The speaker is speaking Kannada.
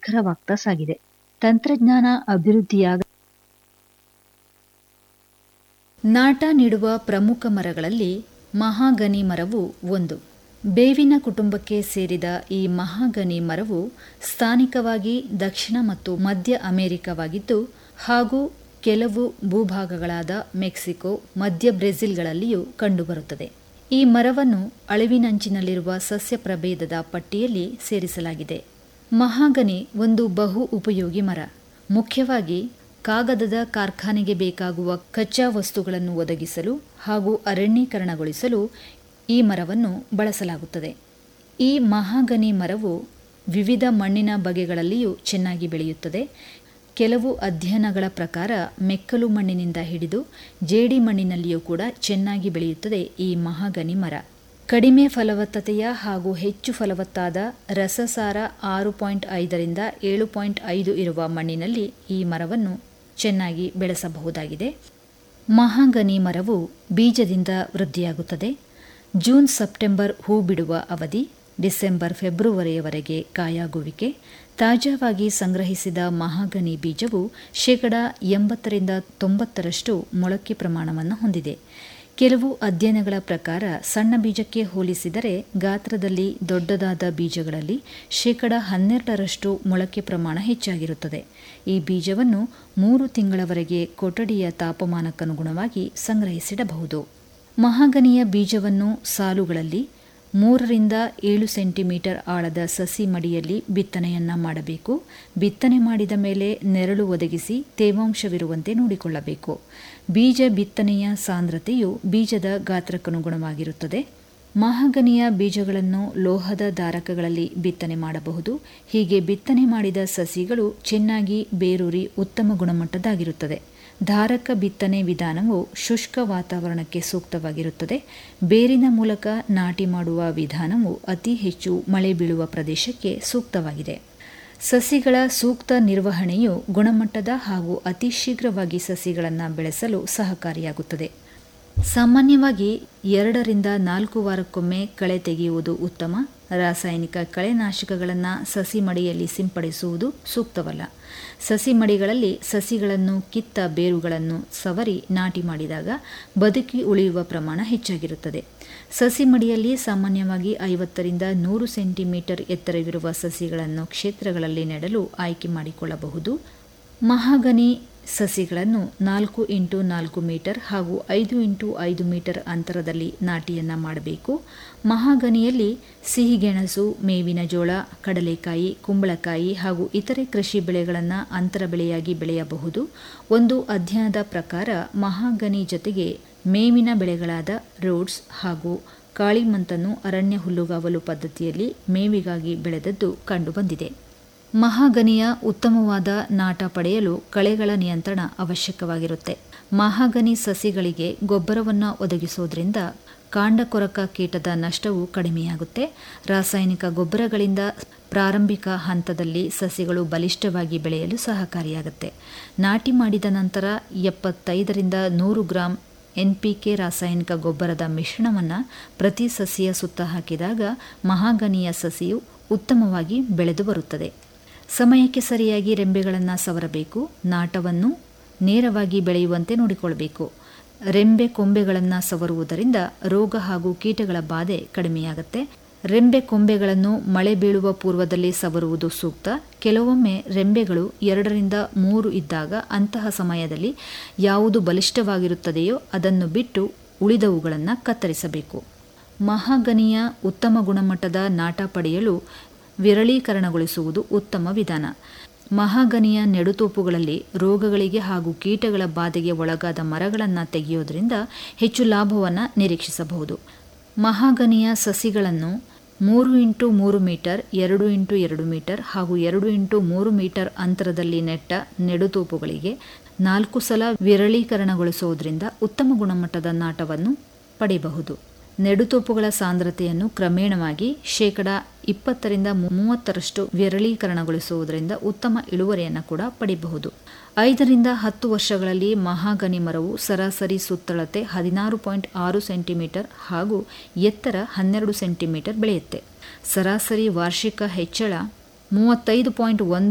ದುಷ್ಕರವಾಗ್ತಾ ಸಾಗಿದೆ ತಂತ್ರಜ್ಞಾನ ಅಭಿವೃದ್ಧಿಯಾಗ ನಾಟ ನೀಡುವ ಪ್ರಮುಖ ಮರಗಳಲ್ಲಿ ಮಹಾಗನಿ ಮರವು ಒಂದು ಬೇವಿನ ಕುಟುಂಬಕ್ಕೆ ಸೇರಿದ ಈ ಮಹಾಗನಿ ಮರವು ಸ್ಥಾನಿಕವಾಗಿ ದಕ್ಷಿಣ ಮತ್ತು ಮಧ್ಯ ಅಮೆರಿಕವಾಗಿದ್ದು ಹಾಗೂ ಕೆಲವು ಭೂಭಾಗಗಳಾದ ಮೆಕ್ಸಿಕೋ ಮಧ್ಯ ಬ್ರೆಜಿಲ್ಗಳಲ್ಲಿಯೂ ಕಂಡುಬರುತ್ತದೆ ಈ ಮರವನ್ನು ಅಳಿವಿನಂಚಿನಲ್ಲಿರುವ ಸಸ್ಯ ಪ್ರಭೇದದ ಪಟ್ಟಿಯಲ್ಲಿ ಸೇರಿಸಲಾಗಿದೆ ಮಹಾಗನಿ ಒಂದು ಬಹು ಉಪಯೋಗಿ ಮರ ಮುಖ್ಯವಾಗಿ ಕಾಗದದ ಕಾರ್ಖಾನೆಗೆ ಬೇಕಾಗುವ ಕಚ್ಚಾ ವಸ್ತುಗಳನ್ನು ಒದಗಿಸಲು ಹಾಗೂ ಅರಣ್ಯೀಕರಣಗೊಳಿಸಲು ಈ ಮರವನ್ನು ಬಳಸಲಾಗುತ್ತದೆ ಈ ಮಹಾಗನಿ ಮರವು ವಿವಿಧ ಮಣ್ಣಿನ ಬಗೆಗಳಲ್ಲಿಯೂ ಚೆನ್ನಾಗಿ ಬೆಳೆಯುತ್ತದೆ ಕೆಲವು ಅಧ್ಯಯನಗಳ ಪ್ರಕಾರ ಮೆಕ್ಕಲು ಮಣ್ಣಿನಿಂದ ಹಿಡಿದು ಜೇಡಿ ಮಣ್ಣಿನಲ್ಲಿಯೂ ಕೂಡ ಚೆನ್ನಾಗಿ ಬೆಳೆಯುತ್ತದೆ ಈ ಮಹಾಗನಿ ಮರ ಕಡಿಮೆ ಫಲವತ್ತತೆಯ ಹಾಗೂ ಹೆಚ್ಚು ಫಲವತ್ತಾದ ರಸಸಾರ ಆರು ಪಾಯಿಂಟ್ ಐದರಿಂದ ಏಳು ಪಾಯಿಂಟ್ ಐದು ಇರುವ ಮಣ್ಣಿನಲ್ಲಿ ಈ ಮರವನ್ನು ಚೆನ್ನಾಗಿ ಬೆಳೆಸಬಹುದಾಗಿದೆ ಮಹಾಗನಿ ಮರವು ಬೀಜದಿಂದ ವೃದ್ಧಿಯಾಗುತ್ತದೆ ಜೂನ್ ಸೆಪ್ಟೆಂಬರ್ ಹೂ ಬಿಡುವ ಅವಧಿ ಡಿಸೆಂಬರ್ ಫೆಬ್ರವರಿಯವರೆಗೆ ಕಾಯಾಗುವಿಕೆ ತಾಜಾವಾಗಿ ಸಂಗ್ರಹಿಸಿದ ಮಹಾಗನಿ ಬೀಜವು ಶೇಕಡ ಎಂಬತ್ತರಿಂದ ತೊಂಬತ್ತರಷ್ಟು ಮೊಳಕೆ ಪ್ರಮಾಣವನ್ನು ಹೊಂದಿದೆ ಕೆಲವು ಅಧ್ಯಯನಗಳ ಪ್ರಕಾರ ಸಣ್ಣ ಬೀಜಕ್ಕೆ ಹೋಲಿಸಿದರೆ ಗಾತ್ರದಲ್ಲಿ ದೊಡ್ಡದಾದ ಬೀಜಗಳಲ್ಲಿ ಶೇಕಡ ಹನ್ನೆರಡರಷ್ಟು ಮೊಳಕೆ ಪ್ರಮಾಣ ಹೆಚ್ಚಾಗಿರುತ್ತದೆ ಈ ಬೀಜವನ್ನು ಮೂರು ತಿಂಗಳವರೆಗೆ ಕೊಠಡಿಯ ತಾಪಮಾನಕ್ಕನುಗುಣವಾಗಿ ಸಂಗ್ರಹಿಸಿಡಬಹುದು ಮಹಾಗನಿಯ ಬೀಜವನ್ನು ಸಾಲುಗಳಲ್ಲಿ ಮೂರರಿಂದ ಏಳು ಸೆಂಟಿಮೀಟರ್ ಆಳದ ಸಸಿ ಮಡಿಯಲ್ಲಿ ಬಿತ್ತನೆಯನ್ನ ಮಾಡಬೇಕು ಬಿತ್ತನೆ ಮಾಡಿದ ಮೇಲೆ ನೆರಳು ಒದಗಿಸಿ ತೇವಾಂಶವಿರುವಂತೆ ನೋಡಿಕೊಳ್ಳಬೇಕು ಬೀಜ ಬಿತ್ತನೆಯ ಸಾಂದ್ರತೆಯು ಬೀಜದ ಗಾತ್ರಕ್ಕನುಗುಣವಾಗಿರುತ್ತದೆ ಮಹಾಗನಿಯ ಬೀಜಗಳನ್ನು ಲೋಹದ ಧಾರಕಗಳಲ್ಲಿ ಬಿತ್ತನೆ ಮಾಡಬಹುದು ಹೀಗೆ ಬಿತ್ತನೆ ಮಾಡಿದ ಸಸಿಗಳು ಚೆನ್ನಾಗಿ ಬೇರೂರಿ ಉತ್ತಮ ಗುಣಮಟ್ಟದಾಗಿರುತ್ತದೆ ಧಾರಕ ಬಿತ್ತನೆ ವಿಧಾನವು ಶುಷ್ಕ ವಾತಾವರಣಕ್ಕೆ ಸೂಕ್ತವಾಗಿರುತ್ತದೆ ಬೇರಿನ ಮೂಲಕ ನಾಟಿ ಮಾಡುವ ವಿಧಾನವು ಅತಿ ಹೆಚ್ಚು ಮಳೆ ಬೀಳುವ ಪ್ರದೇಶಕ್ಕೆ ಸೂಕ್ತವಾಗಿದೆ ಸಸಿಗಳ ಸೂಕ್ತ ನಿರ್ವಹಣೆಯು ಗುಣಮಟ್ಟದ ಹಾಗೂ ಅತಿ ಶೀಘ್ರವಾಗಿ ಸಸಿಗಳನ್ನು ಬೆಳೆಸಲು ಸಹಕಾರಿಯಾಗುತ್ತದೆ ಸಾಮಾನ್ಯವಾಗಿ ಎರಡರಿಂದ ನಾಲ್ಕು ವಾರಕ್ಕೊಮ್ಮೆ ಕಳೆ ತೆಗೆಯುವುದು ಉತ್ತಮ ರಾಸಾಯನಿಕ ಕಳೆನಾಶಕಗಳನ್ನು ಸಸಿ ಮಡಿಯಲ್ಲಿ ಸಿಂಪಡಿಸುವುದು ಸೂಕ್ತವಲ್ಲ ಸಸಿ ಮಡಿಗಳಲ್ಲಿ ಸಸಿಗಳನ್ನು ಕಿತ್ತ ಬೇರುಗಳನ್ನು ಸವರಿ ನಾಟಿ ಮಾಡಿದಾಗ ಬದುಕಿ ಉಳಿಯುವ ಪ್ರಮಾಣ ಹೆಚ್ಚಾಗಿರುತ್ತದೆ ಸಸಿ ಮಡಿಯಲ್ಲಿ ಸಾಮಾನ್ಯವಾಗಿ ಐವತ್ತರಿಂದ ನೂರು ಸೆಂಟಿಮೀಟರ್ ಎತ್ತರವಿರುವ ಸಸಿಗಳನ್ನು ಕ್ಷೇತ್ರಗಳಲ್ಲಿ ನೆಡಲು ಆಯ್ಕೆ ಮಾಡಿಕೊಳ್ಳಬಹುದು ಮಹಾಗನಿ ಸಸಿಗಳನ್ನು ನಾಲ್ಕು ಇಂಟು ನಾಲ್ಕು ಮೀಟರ್ ಹಾಗೂ ಐದು ಇಂಟು ಐದು ಮೀಟರ್ ಅಂತರದಲ್ಲಿ ನಾಟಿಯನ್ನು ಮಾಡಬೇಕು ಮಹಾಗನಿಯಲ್ಲಿ ಸಿಹಿಗೆಣಸು ಮೇವಿನ ಜೋಳ ಕಡಲೆಕಾಯಿ ಕುಂಬಳಕಾಯಿ ಹಾಗೂ ಇತರೆ ಕೃಷಿ ಬೆಳೆಗಳನ್ನು ಅಂತರ ಬೆಳೆಯಾಗಿ ಬೆಳೆಯಬಹುದು ಒಂದು ಅಧ್ಯಯನದ ಪ್ರಕಾರ ಮಹಾಗನಿ ಜೊತೆಗೆ ಮೇವಿನ ಬೆಳೆಗಳಾದ ರೋಡ್ಸ್ ಹಾಗೂ ಕಾಳಿಮಂತನ್ನು ಅರಣ್ಯ ಹುಲ್ಲುಗಾವಲು ಪದ್ಧತಿಯಲ್ಲಿ ಮೇವಿಗಾಗಿ ಬೆಳೆದದ್ದು ಕಂಡುಬಂದಿದೆ ಮಹಾಗನಿಯ ಉತ್ತಮವಾದ ನಾಟ ಪಡೆಯಲು ಕಳೆಗಳ ನಿಯಂತ್ರಣ ಅವಶ್ಯಕವಾಗಿರುತ್ತೆ ಮಹಾಗನಿ ಸಸಿಗಳಿಗೆ ಗೊಬ್ಬರವನ್ನು ಒದಗಿಸೋದ್ರಿಂದ ಕಾಂಡಕೊರಕ ಕೀಟದ ನಷ್ಟವು ಕಡಿಮೆಯಾಗುತ್ತೆ ರಾಸಾಯನಿಕ ಗೊಬ್ಬರಗಳಿಂದ ಪ್ರಾರಂಭಿಕ ಹಂತದಲ್ಲಿ ಸಸಿಗಳು ಬಲಿಷ್ಠವಾಗಿ ಬೆಳೆಯಲು ಸಹಕಾರಿಯಾಗುತ್ತೆ ನಾಟಿ ಮಾಡಿದ ನಂತರ ಎಪ್ಪತ್ತೈದರಿಂದ ನೂರು ಗ್ರಾಂ ಎನ್ಪಿಕೆ ರಾಸಾಯನಿಕ ಗೊಬ್ಬರದ ಮಿಶ್ರಣವನ್ನು ಪ್ರತಿ ಸಸಿಯ ಸುತ್ತ ಹಾಕಿದಾಗ ಮಹಾಗನಿಯ ಸಸಿಯು ಉತ್ತಮವಾಗಿ ಬೆಳೆದು ಬರುತ್ತದೆ ಸಮಯಕ್ಕೆ ಸರಿಯಾಗಿ ರೆಂಬೆಗಳನ್ನು ಸವರಬೇಕು ನಾಟವನ್ನು ನೇರವಾಗಿ ಬೆಳೆಯುವಂತೆ ನೋಡಿಕೊಳ್ಬೇಕು ರೆಂಬೆ ಕೊಂಬೆಗಳನ್ನು ಸವರುವುದರಿಂದ ರೋಗ ಹಾಗೂ ಕೀಟಗಳ ಬಾಧೆ ಕಡಿಮೆಯಾಗುತ್ತೆ ರೆಂಬೆ ಕೊಂಬೆಗಳನ್ನು ಮಳೆ ಬೀಳುವ ಪೂರ್ವದಲ್ಲಿ ಸವರುವುದು ಸೂಕ್ತ ಕೆಲವೊಮ್ಮೆ ರೆಂಬೆಗಳು ಎರಡರಿಂದ ಮೂರು ಇದ್ದಾಗ ಅಂತಹ ಸಮಯದಲ್ಲಿ ಯಾವುದು ಬಲಿಷ್ಠವಾಗಿರುತ್ತದೆಯೋ ಅದನ್ನು ಬಿಟ್ಟು ಉಳಿದವುಗಳನ್ನು ಕತ್ತರಿಸಬೇಕು ಮಹಾಗನಿಯ ಉತ್ತಮ ಗುಣಮಟ್ಟದ ನಾಟ ಪಡೆಯಲು ವಿರಳೀಕರಣಗೊಳಿಸುವುದು ಉತ್ತಮ ವಿಧಾನ ಮಹಾಗನಿಯ ನೆಡುತೋಪುಗಳಲ್ಲಿ ರೋಗಗಳಿಗೆ ಹಾಗೂ ಕೀಟಗಳ ಬಾಧೆಗೆ ಒಳಗಾದ ಮರಗಳನ್ನು ತೆಗೆಯೋದ್ರಿಂದ ಹೆಚ್ಚು ಲಾಭವನ್ನು ನಿರೀಕ್ಷಿಸಬಹುದು ಮಹಾಗನಿಯ ಸಸಿಗಳನ್ನು ಮೂರು ಇಂಟು ಮೂರು ಮೀಟರ್ ಎರಡು ಇಂಟು ಎರಡು ಮೀಟರ್ ಹಾಗೂ ಎರಡು ಇಂಟು ಮೂರು ಮೀಟರ್ ಅಂತರದಲ್ಲಿ ನೆಟ್ಟ ನೆಡುತೋಪುಗಳಿಗೆ ನಾಲ್ಕು ಸಲ ವಿರಳೀಕರಣಗೊಳಿಸುವುದರಿಂದ ಉತ್ತಮ ಗುಣಮಟ್ಟದ ನಾಟವನ್ನು ಪಡೆಯಬಹುದು ನೆಡುತೋಪುಗಳ ಸಾಂದ್ರತೆಯನ್ನು ಕ್ರಮೇಣವಾಗಿ ಶೇಕಡ ಇಪ್ಪತ್ತರಿಂದ ಮೂವತ್ತರಷ್ಟು ವಿರಳೀಕರಣಗೊಳಿಸುವುದರಿಂದ ಉತ್ತಮ ಇಳುವರಿಯನ್ನು ಕೂಡ ಪಡೆಯಬಹುದು ಐದರಿಂದ ಹತ್ತು ವರ್ಷಗಳಲ್ಲಿ ಮಹಾಗನಿ ಮರವು ಸರಾಸರಿ ಸುತ್ತಳತೆ ಹದಿನಾರು ಪಾಯಿಂಟ್ ಆರು ಸೆಂಟಿಮೀಟರ್ ಹಾಗೂ ಎತ್ತರ ಹನ್ನೆರಡು ಸೆಂಟಿಮೀಟರ್ ಬೆಳೆಯುತ್ತೆ ಸರಾಸರಿ ವಾರ್ಷಿಕ ಹೆಚ್ಚಳ ಮೂವತ್ತೈದು ಪಾಯಿಂಟ್ ಒಂದು